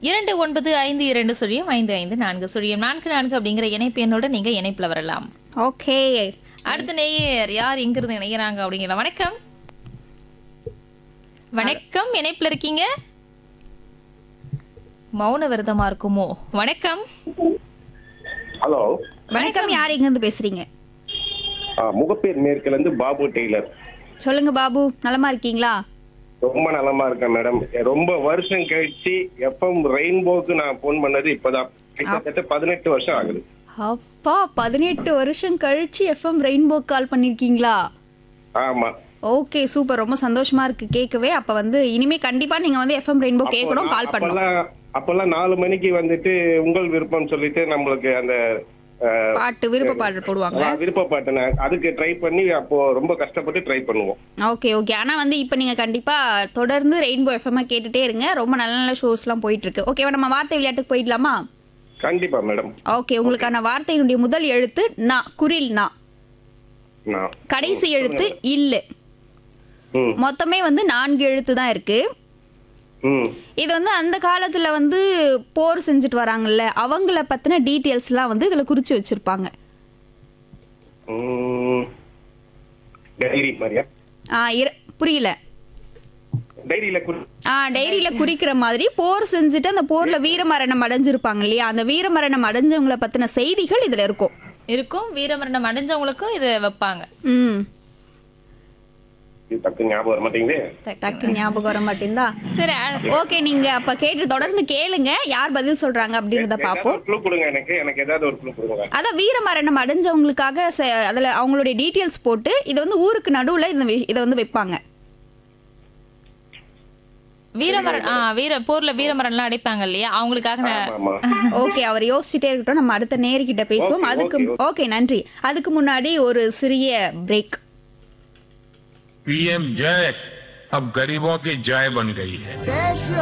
இரண்டு ஒன்பது ஐந்து இரண்டு சுழியம் ஐந்து ஐந்து நான்கு சுழியம் நான்கு நான்கு அப்படிங்கிற இணைப்பு எண்ணோட நீங்க இணைப்புல வரலாம் ஓகே அடுத்த நேயர் யார் எங்கிருந்து இணைகிறாங்க அப்படிங்கிற வணக்கம் வணக்கம் இணைப்புல இருக்கீங்க மௌன விரதமா இருக்குமோ வணக்கம் ஹலோ வணக்கம் யார் எங்க இருந்து பேசுறீங்க ஆ, முகப்பேர் மேற்குல இருந்து பாபு டெய்லர் சொல்லுங்க பாபு நலமா இருக்கீங்களா ரொம்ப நலமா இருக்கேன் மேடம் ரொம்ப வருஷம் கழிச்சு எஃப்எம் ரெயின்போக்கு நான் போன் பண்ணது இப்பதான் கிட்டத்தட்ட பதினெட்டு வருஷம் ஆகுது அப்பா பதினெட்டு வருஷம் கழிச்சு எஃப்எம் ரெயின்போ கால் பண்ணிருக்கீங்களா ஆமா ஓகே சூப்பர் ரொம்ப சந்தோஷமா இருக்கு கேட்கவே அப்ப வந்து இனிமே கண்டிப்பா நீங்க வந்து எஃப்எம் ரெயின்போ கேட்கணும் கால் பண்ணணும் அப்பெல்லாம் அப்பெல்லாம் நாலு மணிக்கு வந்துட்டு உங்கள் விருப்பம் சொல்லிட்டு நம்மளுக்கு அந்த அஹ், பாட்டு விருப்ப பாட்டு போடுவாங்க விருப்ப பாட்டு நான் அதுக்கு ட்ரை பண்ணி அப்போ ரொம்ப கஷ்டப்பட்டு ட்ரை பண்ணுவோம் ஓகே ஓகே ஆனா வந்து இப்போ நீங்க கண்டிப்பா தொடர்ந்து ரெயின்போ எஃப்எம் கேட்டுட்டே இருங்க ரொம்ப நல்ல நல்ல ஷோஸ்லாம் போயிட்டு இருக்கு ஓகேவா நம்ம வார்த்தை விளையாட்டுக்கு போயிடலாமா கண்டிப்பா மேடம் ஓகே உங்களுக்கான வார்த்தையினுடைய முதல் எழுத்து நா குரில் நா நான் கடைசி எழுத்து இல்லு ம் மொத்தமே வந்து நான்கு எழுத்து தான் இருக்கு ம் இது வந்து அந்த காலத்துல வந்து போர் செஞ்சுட்டு வராங்கல்ல அவங்கள பத்தின டீட்டெயில்ஸ்லாம் வந்து இதுல குறிச்சு வச்சிருப்பாங்க ம். டைரி மாதிரியா ஆ, இர- புரியல டைரியில குறி ஆ டைரியில குறிக்கிற மாதிரி போர் செஞ்சுட்டு அந்த போர்ல வீரமரணம் அடைஞ்சிருப்பாங்க இல்லையா அந்த வீரமரணம் அடைஞ்சவங்கள பத்தின செய்திகள் இதுல இருக்கும் இருக்கும் வீரமரணம் அடைஞ்சவங்களுக்கும் இதை வைப்பாங்க ம் இது டக்கு ஞாபகம் வர மாட்டேங்குது டக்கு ஞாபகம் வர மாட்டேங்குதா சரி அ- ஓகே நீங்க அப்ப கேட்டு தொடர்ந்து கேளுங்க யார் பதில் சொல்றாங்க அப்படின்றத பாப்போம் க்ளூ கொடுங்க எனக்கு எனக்கு ஏதாவது ஒரு க்ளூ கொடுங்க அதான் வீரமரணம் அடைஞ்சவங்களுக்காக ச- அதுல அவங்களுடைய டீட்டெயில்ஸ் போட்டு இதை வந்து ஊருக்கு நடுவுல இந்த வி- இதை வந்து வைப்பாங்க வீரமரண் ஆ வீர போர்ல வீரமரம்லாம் அடைப்பாங்க இல்லையா அவங்களுக்காக நான் ஆமா ஆமா ஓகே அவர் யோசிச்சுட்டே இருக்கட்டும் நம்ம அடுத்த நேர்கிட்ட பேசுவோம் Okay, அதுக்கு okay, ஓகே நன்றி அதுக்கு முன்னாடி ஒரு சிறிய பிரேக் पीएम जय अब गरीबों की जय बन गई है देश